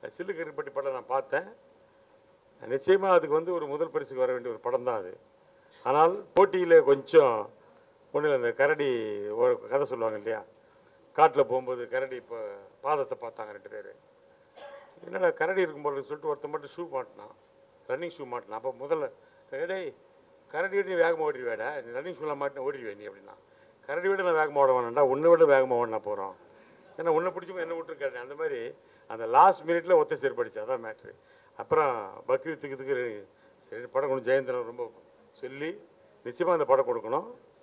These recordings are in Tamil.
சில்லு கருப்பட்டி படம் நான் பார்த்தேன் நிச்சயமாக அதுக்கு வந்து ஒரு முதல் பரிசுக்கு வர வேண்டிய ஒரு படம் தான் அது ஆனால் போட்டியில் கொஞ்சம் ஒன்றும் அந்த கரடி ஒரு கதை சொல்லுவாங்க இல்லையா காட்டில் போகும்போது கரடி இப்போ பாதத்தை பார்த்தாங்க ரெண்டு பேர் என்னடா கரடி இருக்கும் போல இருக்குன்னு சொல்லிட்டு ஒருத்தன் மட்டும் ஷூ மாட்டினான் ரன்னிங் ஷூ மாட்டினான் அப்போ முதல்ல டேய் கரடி விட நீ வேகமாக ஓடிடுவேடா நீ ரன்னிங் ஷூலாம் மாட்டினா ஓடிடுவே நீ அப்படின்னா கரடி விட நான் வேகமாக ஓட வேணாம்டா உன்னை விட வேகமாக ஓடினா போகிறோம் ஏன்னா உன்னை பிடிச்சி என்ன விட்டுருக்காரு அந்த மாதிரி அந்த லாஸ்ட் மினிட்ல ஒத்த சேர்படிச்சு அதான் மேட்ரு அப்புறம் பக்ரீத்துக்கு இதுக்கு சரி படம் கொஞ்சம் ஜெயந்திரன் ரொம்ப சொல்லி நிச்சயமாக அந்த படம் கொடுக்கணும்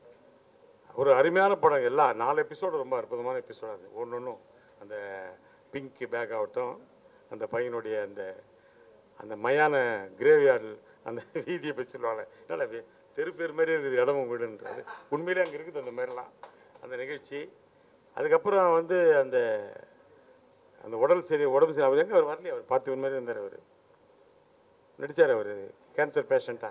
ஒரு அருமையான படம் எல்லாம் நாலு எபிசோடு ரொம்ப அற்புதமான எபிசோடு அது ஒன்று ஒன்றும் அந்த பிங்க் பேக் ஆகட்டும் அந்த பையனுடைய அந்த அந்த மயான கிரேவியார்டு அந்த வீதியை பற்றி சொல்லுவாங்க என்னடா வே- தெரு பேர் மாதிரி இருக்குது இடமும் வீடுன்றது உண்மையிலே அங்கே இருக்குது அந்த மாதிரிலாம் அந்த நிகழ்ச்சி அதுக்கப்புறம் வந்து அந்த அந்த உடல் சரி உடம்பு சரி அவர் எங்கே அவர் வரலையே அவர் பார்த்து மாதிரி இருந்தார் அவர் நடித்தார் அவர் கேன்சர் பேஷண்ட்டா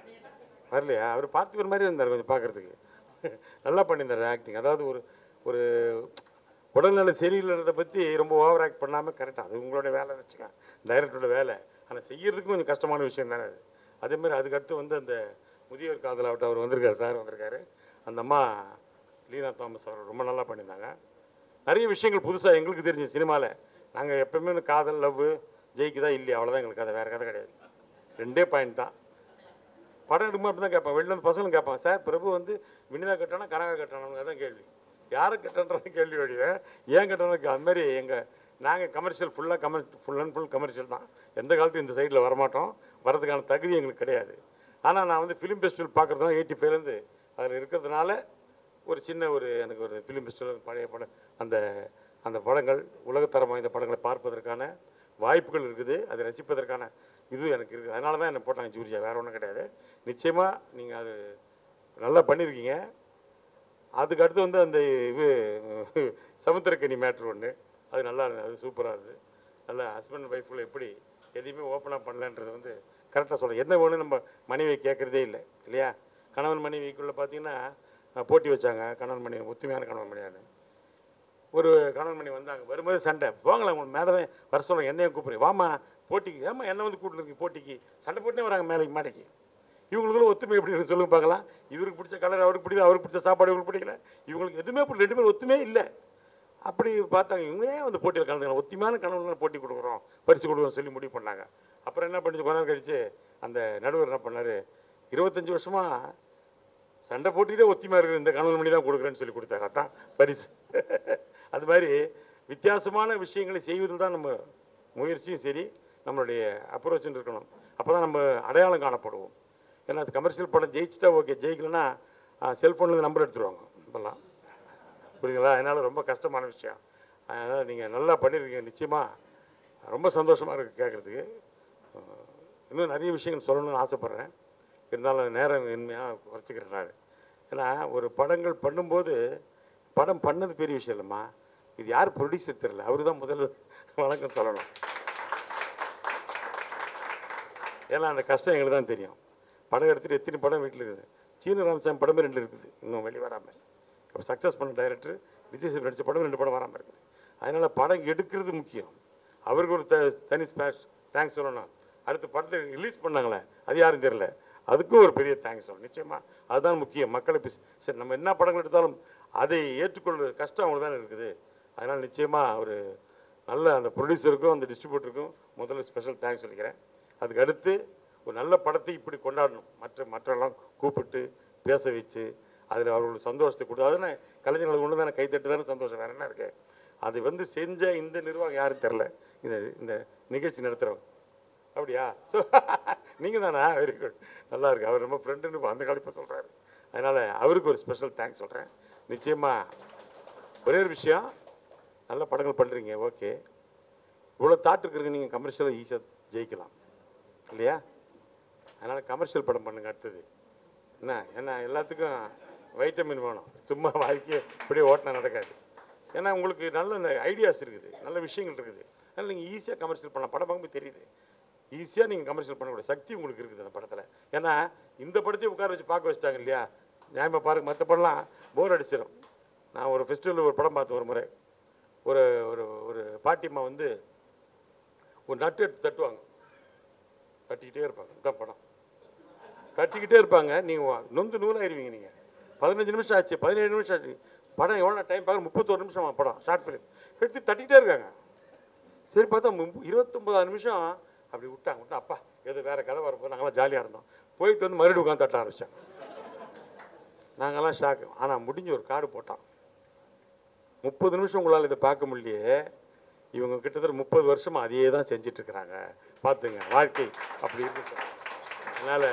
வரலையா அவர் பார்த்திபன் மாதிரி இருந்தார் கொஞ்சம் பார்க்குறதுக்கு நல்லா பண்ணியிருந்தார் ஆக்டிங் அதாவது ஒரு ஒரு உடல்நல சரியில்லைன்றதை பற்றி ரொம்ப ஓவர் ஆக்ட் பண்ணாமல் கரெக்டாக அது உங்களோட வேலை வச்சுக்க டைரக்டரோட வேலை ஆனால் செய்யறதுக்கும் கொஞ்சம் கஷ்டமான விஷயம் தானே அது அதே மாதிரி அதுக்கடுத்து வந்து அந்த முதியோர் காதலாகட்டும் அவர் வந்திருக்காரு சார் வந்திருக்காரு அந்த அம்மா லீனா தாமஸ் அவர் ரொம்ப நல்லா பண்ணியிருந்தாங்க நிறைய விஷயங்கள் புதுசாக எங்களுக்கு தெரிஞ்ச சினிமாவில் நாங்கள் எப்பவுமே இந்த காதல் லவ் ஜெயிக்குதா இல்லையா அவ்வளோதான் எங்களுக்கு கதை வேறு கதை கிடையாது ரெண்டே பாயிண்ட் தான் படம் எடுக்கும்போது அப்படி தான் கேட்பான் வெளில இருந்து பசங்களும் கேட்பான் சார் பிரபு வந்து வினிதா கட்டணா கனகா கட்டணம் அதான் கேள்வி யாரை கட்டணன்றது கேள்வி வழிய ஏன் கட்டணம் அந்த மாதிரி எங்கள் நாங்கள் கமர்ஷியல் ஃபுல்லாக கமர் ஃபுல் அண்ட் ஃபுல் கமர்ஷியல் தான் எந்த காலத்தும் இந்த சைடில் வரமாட்டோம் வரதுக்கான தகுதி எங்களுக்கு கிடையாது ஆனால் நான் வந்து ஃபிலிம் ஃபெஸ்டிவல் பார்க்குறதுனால எயிட்டி ஃபைவ்லேருந்து அதில் இருக்கிறதுனால ஒரு சின்ன ஒரு எனக்கு ஒரு ஃபிலிம் ஃபெஸ்டிவல் பழைய படம் அந்த அந்த படங்கள் உலகத்தரம் வாய்ந்த படங்களை பார்ப்பதற்கான வாய்ப்புகள் இருக்குது அதை ரசிப்பதற்கான இது எனக்கு இருக்குது அதனால தான் என்னை போட்டாங்க ஜூரியா வேறு ஒன்றும் கிடையாது நிச்சயமாக நீங்கள் அது நல்லா பண்ணியிருக்கீங்க அதுக்கு அடுத்து வந்து அந்த இது சமுத்திரக்கனி மேட்ரு ஒன்று அது நல்லா இருந்தது அது சூப்பராக இருந்தது நல்லா ஹஸ்பண்ட் ஒய்ஃபுள்ள எப்படி எதையுமே ஓப்பனாக பண்ணலன்றது வந்து கரெக்டாக சொல்ல என்ன வேணும் நம்ம மனைவியை கேட்குறதே இல்லை இல்லையா கணவன் மனைவிக்குள்ளே பார்த்தீங்கன்னா அஹ், போட்டி வச்சாங்க கணவன் மனைவி ஒத்துமையான கணவன் மனைவியான ஒரு கணவன் மணி வந்தாங்க வரும்போது சண்டை போங்களேன் உங்க மேலே தான் வர சொல்லுங்க என்னையும் கூப்பிடுறேன் வாமா போட்டிக்கு ஏமா என்ன வந்து கூப்பிட்டுருக்கீங்க போட்டிக்கு சண்டை போட்டே வராங்க மேலைக்கு மாடைக்கு இவங்களுக்குள்ள ஒத்துமை எப்படி இருக்கு சொல்லுங்க பார்க்கலாம் இவருக்கு பிடிச்ச கலர் அவருக்கு பிடிக்கல அவருக்கு பிடிச்ச சாப்பாடு இவருக்கு பிடிக்கல இவங்களுக்கு எதுவுமே பிடி- ரெண்டு பேரும் ஒத்துமே இல்லை அப்படி பார்த்தாங்க இவங்க ஏன் வந்து போட்டியில் கலந்துக்கலாம் ஒத்துமையான கணவன் போட்டி கொடுக்குறோம் பரிசு கொடுக்குறோம் சொல்லி முடிவு பண்ணாங்க அப்புறம் என்ன பண்ணிச்சு கொஞ்ச நேரம் கழிச்சு அந்த நடுவர் என்ன பண்ணாரு இருபத்தஞ்சு வருஷமா சண்டை போட்டுக்கிட்டே ஒத்திமா இருக்கிற இந்த கணவன் மணி தான் கொடுக்குறேன்னு சொல்லி கொடுத்தாங்க அதான் பரிசு அது மாதிரி வித்தியாசமான விஷயங்களை செய்வதில் தான் நம்ம முயற்சியும் சரி நம்மளுடைய அப்ரோச்சும் இருக்கணும் அப்போ தான் நம்ம அடையாளம் காணப்படுவோம் ஏன்னா கமர்ஷியல் படம் ஜெயிச்சிட்டா ஓகே ஜெயிக்கலன்னா செல்ஃபோனில் நம்பர் எடுத்துருவாங்க இப்போல்லாம் புரியுதுங்களா அதனால் ரொம்ப கஷ்டமான விஷயம் அதனால் நீங்கள் நல்லா பண்ணியிருக்கீங்க நிச்சயமாக ரொம்ப சந்தோஷமாக இருக்குது கேட்குறதுக்கு இன்னும் நிறைய விஷயங்கள் சொல்லணும்னு ஆசைப்பட்றேன் இருந்தாலும் நேரம் இன்மையாக குறைச்சிக்கிறேன் நான் ஏன்னா ஒரு படங்கள் பண்ணும்போது படம் பண்ணது பெரிய விஷயம் இல்லைம்மா இது யார் ப்ரொடியூசர் தெரியல அவரு தான் முதல்ல வணக்கம் சொல்லணும் ஏன்னா அந்த கஷ்டம் எங்களுக்கு தான் தெரியும் படம் எடுத்துட்டு எத்தனை படம் வீட்டில் இருக்குது சீன ராமசாமி படமே ரெண்டு இருக்குது இன்னும் வெளியே வராமல் இப்போ சக்ஸஸ் பண்ண டைரக்டர் விஜய் சேது நடித்த படம் ரெண்டு படம் வராமல் இருக்குது அதனால் படம் எடுக்கிறது முக்கியம் அவருக்கு ஒரு த தனி ஸ்பேஷ் தேங்க்ஸ் சொல்லணும் அடுத்த படத்தை ரிலீஸ் பண்ணாங்களே அது யாரும் தெரியல அதுக்கும் ஒரு பெரிய தேங்க்ஸ் சொல்லணும் நிச்சயமாக அதுதான் முக்கியம் மக்களை பேச சரி நம்ம என்ன படங்கள் எடுத்தாலும் அதை ஏற்றுக்கொள்கிற கஷ்டம் அவங்களுக்கு தான் இருக்குது அதனால் நிச்சயமாக ஒரு நல்ல அந்த ப்ரொடியூசருக்கும் அந்த டிஸ்ட்ரிபியூட்டருக்கும் முதல்ல ஸ்பெஷல் தேங்க்ஸ் சொல்லிக்கிறேன் அதுக்கு அடுத்து ஒரு நல்ல படத்தை இப்படி கொண்டாடணும் மற்ற மற்றெல்லாம் கூப்பிட்டு பேச வச்சு அதில் அவர்களுக்கு சந்தோஷத்தை கொடுத்து அதனால் கலைஞர்கள் ஒன்று தானே கைத்தட்டு தானே சந்தோஷம் வேறு என்ன இருக்கு அது வந்து செஞ்ச இந்த நிர்வாகம் யாரும் தெரில இந்த இந்த நிகழ்ச்சி நடத்துகிறவங்க அப்படியா ஸோ நீங்கள் தானா வெரி குட் நல்லா இருக்கு அவர் ரொம்ப ஃப்ரெண்டுன்னு அந்த காலி இப்போ சொல்கிறாரு அதனால் அவருக்கு ஒரு ஸ்பெஷல் தேங்க்ஸ் சொல்கிறேன் நிச்சயமாக ஒரே ஒரு விஷயம் நல்ல படங்கள் பண்ணுறீங்க ஓகே இவ்வளோ தாட் இருக்கிறீங்க நீங்கள் கமர்ஷியலாக ஈஸியாக ஜெயிக்கலாம் இல்லையா அதனால் கமர்ஷியல் படம் பண்ணுங்க அடுத்தது என்ன ஏன்னா எல்லாத்துக்கும் வைட்டமின் வேணும் சும்மா வாழ்க்கையை இப்படியே ஓட்டினா நடக்காது ஏன்னா உங்களுக்கு நல்ல ஐடியாஸ் இருக்குது நல்ல விஷயங்கள் இருக்குது அதனால் நீங்கள் ஈஸியாக கமர்ஷியல் பண்ணலாம் படம் பார்க்கும்போது தெரியுது ஈஸியாக நீங்கள் கமர்ஷியல் பண்ணக்கூடிய சக்தி உங்களுக்கு இருக்குது அந்த படத்தில் ஏன்னா இந்த படத்தையும் உட்கார வச்சு பார்க்க வச்சிட்டாங்க இல்லையா நியாயமாக பாருங்க மற்ற படம்லாம் போர் அடிச்சிடும் நான் ஒரு ஃபெஸ்டிவலில் ஒரு படம் பார்த்தேன் ஒரு முறை ஒரு ஒரு ஒரு பாட்டிம்மா வந்து ஒரு நட்டு எடுத்து தட்டுவாங்க தட்டிக்கிட்டே இருப்பாங்க இதான் படம் தட்டிக்கிட்டே இருப்பாங்க நீங்கள் நொந்து நூலாயிருவீங்க நீங்கள் பதினஞ்சு நிமிஷம் ஆச்சு பதினேழு நிமிஷம் ஆச்சு படம் எவ்வளோ டைம் பார்க்க முப்பத்தோரு நிமிஷம் படம் ஷார்ட் ஃபிலிம் எடுத்து தட்டிக்கிட்டே இருக்காங்க சரி பார்த்தா முப்ப- இருபத்தொன்பதாறு நிமிஷம் அப்படி விட்டாங்க விட்டா அப்பா ஏதோ வேற கதை வரப்போ நாங்களாம் ஜாலியாக இருந்தோம் போயிட்டு வந்து மறுபடியும் உட்காந்து தட்ட ஆரம்பித்தேன் நாங்கெல்லாம் ஷாக்கு ஆனால் முடிஞ்சு ஒரு கார்டு போட்டான் முப்பது நிமிஷம் உங்களால் இதை பார்க்க முடியலையே இவங்க கிட்டத்தட்ட முப்பது வருஷமா அதையே தான் செஞ்சுட்டு இருக்கிறாங்க பார்த்துங்க வாழ்க்கை அப்படி இருக்கு சார் அதனால்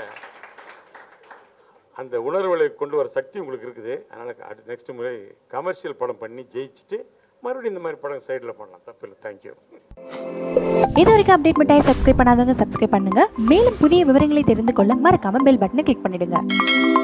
அந்த உணர்வுகளை கொண்டு வர சக்தி உங்களுக்கு இருக்குது அதனால் அடுத்த நெக்ஸ்ட் முறை கமர்ஷியல் படம் பண்ணி ஜெயிச்சுட்டு மறுபடியும் இந்த மாதிரி படம் சைடில் பண்ணலாம் தப்பு இல்லை தேங்க்யூ இது வரைக்கும் அப்டேட் மிட்டாயை சப்ஸ்கிரைப் பண்ணாதவங்க சப்ஸ்கிரைப் பண்ணுங்க மேலும் புதிய விவரங்களை தெரிந்து கொள்ள மறக்காம பெல் பட்டனை கிளிக் பண்ணிடுங்க